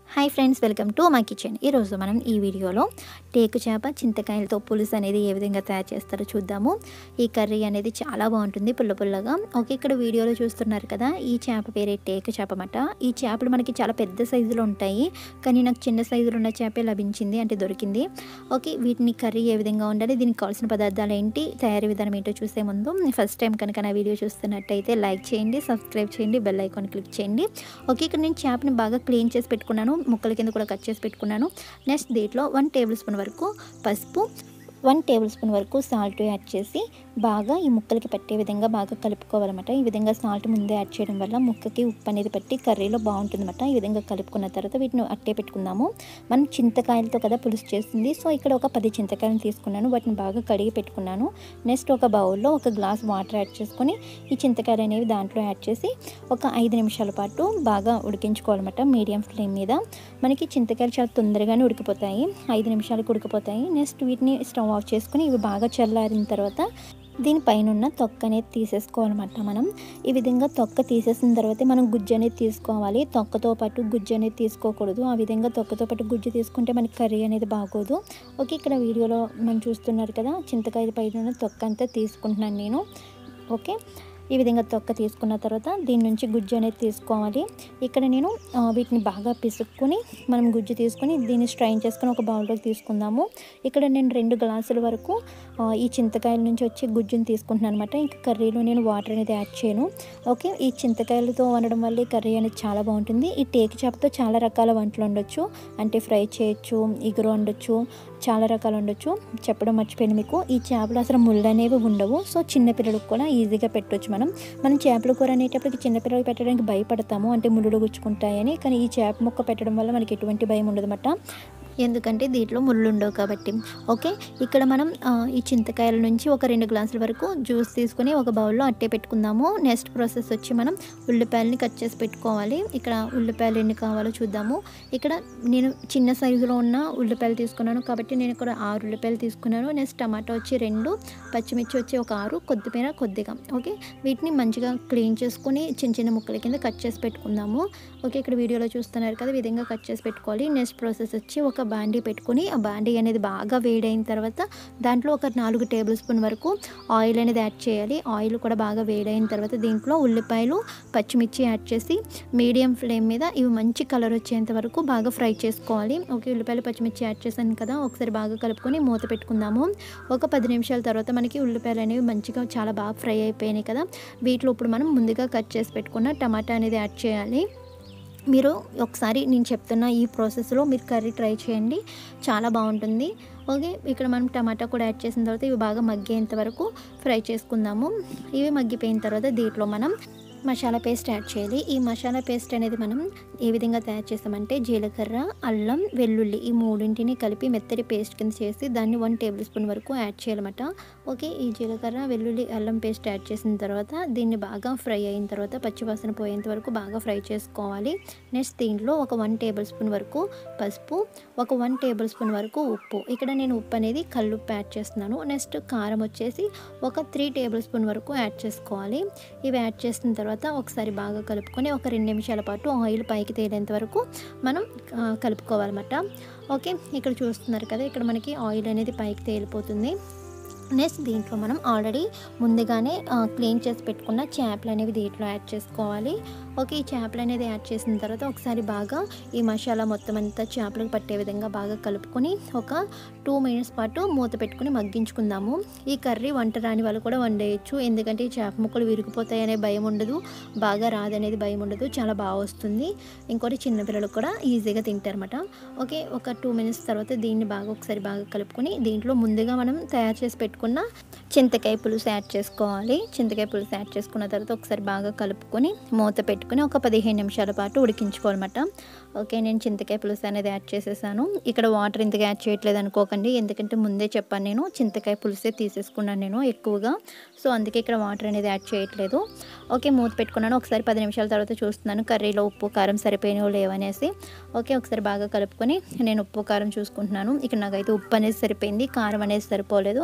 hi friends welcome to my kitchen ఈరోజు మనం ఈ వీడియోలో టేకు చేప చింతకాయలతో పులుసు అనేది ఏ విధంగా తయారు చేస్తారో చూద్దాము ఈ కర్రీ అనేది చాలా బాగుంటుంది పుల్ల పుల్లగా ఓకే ఇక్కడ వీడియోలో చూస్తున్నారు కదా ఈ చేప పేరే టేకు చేప అన్నమాట ఈ చేపలు మనకి చాలా పెద్ద సైజులో ఉంటాయి కానీ నాకు చిన్న సైజులో ఉన్న చేపే లభించింది అంటే దొరికింది ఓకే వీటిని కర్రీ ఏ విధంగా ఉండాలి దీనికి కావాల్సిన పదార్థాలు ఏంటి తయారీ విధానం ఏంటో చూసే ముందు ఫస్ట్ టైం కనుక నా వీడియో చూస్తున్నట్టయితే లైక్ చేయండి సబ్స్క్రైబ్ చేయండి బెల్ ఐకాన్ క్లిక్ చేయండి ఓకే ఇక్కడ నేను చేపని బాగా క్లీన్ చేసి పెట్టుకున్నాను ముక్కల కింద కూడా కట్ చేసి పెట్టుకున్నాను నెక్స్ట్ దీంట్లో వన్ టేబుల్ స్పూన్ వరకు పసుపు వన్ టేబుల్ స్పూన్ వరకు సాల్ట్ యాడ్ చేసి బాగా ఈ ముక్కలకి పట్టే విధంగా బాగా కలుపుకోవాలన్నమాట ఈ విధంగా సాల్ట్ ముందే యాడ్ చేయడం వల్ల ముక్కకి ఉప్పు అనేది పట్టి కర్రీలో బాగుంటుందన్నమాట ఈ విధంగా కలుపుకున్న తర్వాత వీటిని అట్టే పెట్టుకుందాము మనం చింతకాయలతో కదా పులుసు చేస్తుంది సో ఇక్కడ ఒక పది చింతకాయలను తీసుకున్నాను వాటిని బాగా కడిగి పెట్టుకున్నాను నెక్స్ట్ ఒక బౌల్లో ఒక గ్లాస్ వాటర్ యాడ్ చేసుకొని ఈ చింతకాయలు అనేవి దాంట్లో యాడ్ చేసి ఒక ఐదు నిమిషాల పాటు బాగా ఉడికించుకోవాలన్నమాట మీడియం ఫ్లేమ్ మీద మనకి చింతకాయలు చాలా తొందరగానే ఉడికిపోతాయి ఐదు నిమిషాలకు ఉడికిపోతాయి నెక్స్ట్ వీటిని స్టవ్ ఆఫ్ చేసుకొని ఇవి బాగా చల్లారిన తర్వాత దీనిపైన ఉన్న తొక్క అనేది తీసేసుకోవాలన్నమాట మనం ఈ విధంగా తొక్క తీసేసిన తర్వాత మనం గుజ్జు అనేది తీసుకోవాలి తొక్కతో పాటు గుజ్జు అనేది తీసుకోకూడదు ఆ విధంగా తొక్కతో పాటు గుజ్జు తీసుకుంటే మనకి కర్రీ అనేది బాగోదు ఓకే ఇక్కడ వీడియోలో మనం చూస్తున్నారు కదా చింతకాయ పైన ఉన్న తొక్క అంతా తీసుకుంటున్నాను నేను ఓకే ఈ విధంగా తొక్క తీసుకున్న తర్వాత దీని నుంచి గుజ్జు అనేది తీసుకోవాలి ఇక్కడ నేను ఆ, వీటిని బాగా పిసుక్కుని మనం గుజ్జు తీసుకొని దీన్ని స్ట్రైన్ చేసుకొని ఒక బౌల్లోకి తీసుకుందాము ఇక్కడ నేను రెండు గ్లాసుల వరకు ఆ, ఈ చింతకాయల నుంచి వచ్చే గుజ్జుని తీసుకుంటున్నాను అనమాట ఇంకా కర్రీలో నేను వాటర్ అనేది యాడ్ చేయను ఓకే ఈ చింతకాయలతో వండడం వల్ల ఈ కర్రీ అనేది చాలా బాగుంటుంది ఈ టేకు చేపతో చాలా రకాల వంటలు వండొచ్చు అంటే ఫ్రై చేయొచ్చు ఇగురు వండొచ్చు చాలా రకాలు ఉండొచ్చు చెప్పడం మర్చిపోయింది మీకు ఈ చేపలు అసలు ముళ్ళు అనేవి ఉండవు సో చిన్నపిల్లలకు కూడా ఈజీగా పెట్టొచ్చు మనం మనం చేపల కూర అనేటప్పటికి చిన్నపిల్లలకి పెట్టడానికి భయపడతాము అంటే ముళ్ళు గుచ్చుకుంటాయని కానీ ఈ చేప ముక్క పెట్టడం వల్ల మనకి ఎటువంటి భయం ఉండదన్నమాట ఎందుకంటే దీంట్లో ముళ్ళు ఉండవు కాబట్టి ఓకే ఇక్కడ మనం ఆ, ఈ చింతకాయల నుంచి ఒక రెండు గ్లాసుల వరకు జ్యూస్ తీసుకొని ఒక బౌల్లో అట్టే పెట్టుకుందాము నెక్స్ట్ ప్రాసెస్ వచ్చి మనం ఉల్లిపాయలని కట్ చేసి పెట్టుకోవాలి ఇక్కడ ఉల్లిపాయలు ఎన్ని కావాలో చూద్దాము ఇక్కడ నేను చిన్న సైజులో ఉన్న ఉల్లిపాయలు తీసుకున్నాను కాబట్టి నేను ఇక్కడ ఆరు ఉల్లిపాయలు తీసుకున్నాను నెక్స్ట్ టమాటా వచ్చి రెండు పచ్చిమిర్చి వచ్చి ఒక ఆరు కొద్దిపైన కొద్దిగా ఓకే వీటిని మంచిగా క్లీన్ చేసుకొని చిన్న చిన్న ముక్కల కింద కట్ చేసి పెట్టుకుందాము ఓకే ఇక్కడ వీడియోలో చూస్తున్నారు కదా ఈ విధంగా కట్ చేసి పెట్టుకోవాలి నెక్స్ట్ ప్రాసెస్ వచ్చి ఒక బాండీ పెట్టుకొని ఆ బాండీ అనేది బాగా వేడైన తర్వాత దాంట్లో ఒక నాలుగు టేబుల్ స్పూన్ వరకు ఆయిల్ అనేది యాడ్ చేయాలి ఆయిల్ కూడా బాగా వేడైన తర్వాత దీంట్లో ఉల్లిపాయలు పచ్చిమిర్చి యాడ్ చేసి మీడియం ఫ్లేమ్ మీద ఇవి మంచి కలర్ వచ్చేంత వరకు బాగా ఫ్రై చేసుకోవాలి ఓకే ఉల్లిపాయలు పచ్చిమిర్చి యాడ్ చేశాను కదా ఒకసారి బాగా కలుపుకొని మూత పెట్టుకుందాము ఒక పది నిమిషాల తర్వాత మనకి ఉల్లిపాయలు అనేవి మంచిగా చాలా బాగా ఫ్రై అయిపోయినాయి కదా వీటిలో ఇప్పుడు మనం ముందుగా కట్ చేసి పెట్టుకున్న టమాటా అనేది యాడ్ చేయాలి మీరు ఒకసారి నేను చెప్తున్న ఈ ప్రాసెస్లో మీరు కర్రీ ట్రై చేయండి చాలా బాగుంటుంది ఓకే ఇక్కడ మనం టమాటా కూడా యాడ్ చేసిన తర్వాత ఇవి బాగా మగ్గేంత వరకు ఫ్రై చేసుకుందాము ఇవి మగ్గిపోయిన తర్వాత దీంట్లో మనం మసాలా పేస్ట్ యాడ్ చేయాలి ఈ మసాలా పేస్ట్ అనేది మనం ఏ విధంగా తయారు చేస్తామంటే జీలకర్ర అల్లం వెల్లుల్లి ఈ మూడింటిని కలిపి మెత్తటి పేస్ట్ కింద చేసి దాన్ని వన్ టేబుల్ స్పూన్ వరకు యాడ్ చేయాలన్నమాట ఓకే ఈ జీలకర్ర వెల్లుల్లి అల్లం పేస్ట్ యాడ్ చేసిన తర్వాత దీన్ని బాగా ఫ్రై అయిన తర్వాత పచ్చివాసన పోయేంత వరకు బాగా ఫ్రై చేసుకోవాలి నెక్స్ట్ దీంట్లో ఒక వన్ టేబుల్ స్పూన్ వరకు పసుపు ఒక వన్ టేబుల్ స్పూన్ వరకు ఉప్పు ఇక్కడ నేను ఉప్పు అనేది కల్లుప్పు యాడ్ చేస్తున్నాను నెక్స్ట్ కారం వచ్చేసి ఒక త్రీ టేబుల్ స్పూన్ వరకు యాడ్ చేసుకోవాలి ఇవి యాడ్ చేసిన తర్వాత ఒకసారి బాగా కలుపుకొని ఒక రెండు నిమిషాల పాటు ఆయిల్ పైకి తేలేంత వరకు మనం ఆ, కలుపుకోవాలన్నమాట ఓకే ఇక్కడ చూస్తున్నారు కదా ఇక్కడ మనకి ఆయిల్ అనేది పైకి తేలిపోతుంది నెక్స్ట్ దీంట్లో మనం ఆల్రెడీ ముందుగానే ఆ, క్లీన్ చేసి పెట్టుకున్న చేపలు అనేవి దీంట్లో యాడ్ చేసుకోవాలి ఓకే ఈ చేపలు అనేది యాడ్ చేసిన తర్వాత ఒకసారి బాగా ఈ మసాలా మొత్తం అంతా చేపలకు పట్టే విధంగా బాగా కలుపుకొని ఒక టూ మినిట్స్ పాటు మూత పెట్టుకుని మగ్గించుకుందాము ఈ కర్రీ వంట రాని వాళ్ళు కూడా వండేయచ్చు ఎందుకంటే ఈ చేప ముక్కలు విరిగిపోతాయి అనే భయం ఉండదు బాగా రాదనేది భయం ఉండదు చాలా బాగా వస్తుంది ఇంకోటి చిన్నపిల్లలు కూడా ఈజీగా తింటారన్నమాట ఓకే ఒక టూ మినిట్స్ తర్వాత దీన్ని బాగా ఒకసారి బాగా కలుపుకొని దీంట్లో ముందుగా మనం తయారు చేసి పెట్టుకున్న చింతకాయ పులుసు యాడ్ చేసుకోవాలి చింతకాయ పులుసు యాడ్ చేసుకున్న తర్వాత ఒకసారి బాగా కలుపుకొని మూత పెట్టుకొని ఒక పదిహేను నిమిషాల పాటు ఉడికించుకోవాలన్నమాట ఓకే నేను చింతకాయ పులుసు అనేది యాడ్ చేసేసాను ఇక్కడ వాటర్ ఇంతగా యాడ్ చేయట్లేదు అనుకోకండి ఎందుకంటే ముందే చెప్పాను నేను చింతకాయ పులుసే తీసేసుకున్నాను నేను ఎక్కువగా సో అందుకే ఇక్కడ వాటర్ అనేది యాడ్ చేయట్లేదు ఓకే మూత పెట్టుకున్నాను ఒకసారి పది నిమిషాల తర్వాత చూస్తున్నాను కర్రీలో ఉప్పు కారం సరిపోయినో లేవనేసి ఓకే ఒకసారి బాగా కలుపుకొని నేను ఉప్పు కారం చూసుకుంటున్నాను ఇక్కడ నాకైతే ఉప్పు అనేది సరిపోయింది కారం అనేది సరిపోలేదు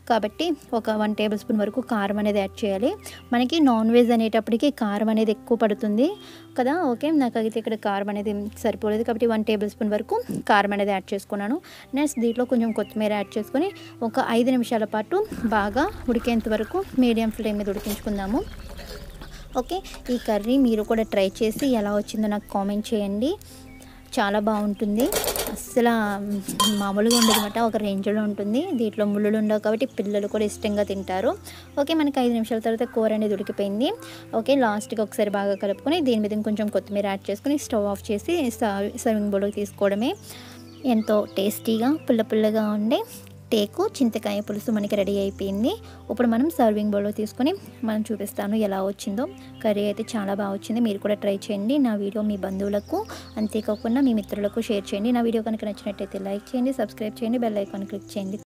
కాబట్టి ఒక వన్ టేబుల్ స్పూన్ వరకు కారం అనేది యాడ్ చేయాలి మనకి నాన్ వెజ్ అనేటప్పటికి కారం అనేది ఎక్కువ పడుతుంది కదా ఓకే నాకు అయితే ఇక్కడ కారం అనేది సరిపోలేదు కాబట్టి వన్ టేబుల్ స్పూన్ వరకు కారం అనేది యాడ్ చేసుకున్నాను నెక్స్ట్ దీంట్లో కొంచెం కొత్తిమీర యాడ్ చేసుకొని ఒక ఐదు నిమిషాల పాటు బాగా ఉడికేంత వరకు మీడియం ఫ్లేమ్ మీద ఉడికించుకుందాము ఓకే ఈ కర్రీ మీరు కూడా ట్రై చేసి ఎలా వచ్చిందో నాకు కామెంట్ చేయండి చాలా బాగుంటుంది అస్సలు మామూలుగా ఉండదన్నమాట ఒక రేంజ్లో ఉంటుంది దీంట్లో ముళ్ళులు ఉండవు కాబట్టి పిల్లలు కూడా ఇష్టంగా తింటారు ఓకే మనకి ఐదు నిమిషాల తర్వాత కూర అనేది ఉడికిపోయింది ఓకే లాస్ట్కి ఒకసారి బాగా కలుపుకొని దీని మీద కొంచెం కొత్తిమీర యాడ్ చేసుకొని స్టవ్ ఆఫ్ చేసి సర్వ్ సర్వింగ్ బౌల్కి తీసుకోవడమే ఎంతో టేస్టీగా పుల్ల పుల్లగా ఉండే టేకు చింతకాయ పులుసు మనకి రెడీ అయిపోయింది ఇప్పుడు మనం సర్వింగ్ బౌల్లో తీసుకొని మనం చూపిస్తాను ఎలా వచ్చిందో కర్రీ అయితే చాలా బాగా వచ్చింది మీరు కూడా ట్రై చేయండి నా వీడియో మీ బంధువులకు అంతేకాకుండా మీ మిత్రులకు షేర్ చేయండి నా వీడియో కనుక నచ్చినట్టయితే లైక్ చేయండి సబ్స్క్రైబ్ చేయండి బెల్ ఐకాన్ క్లిక్ చేయండి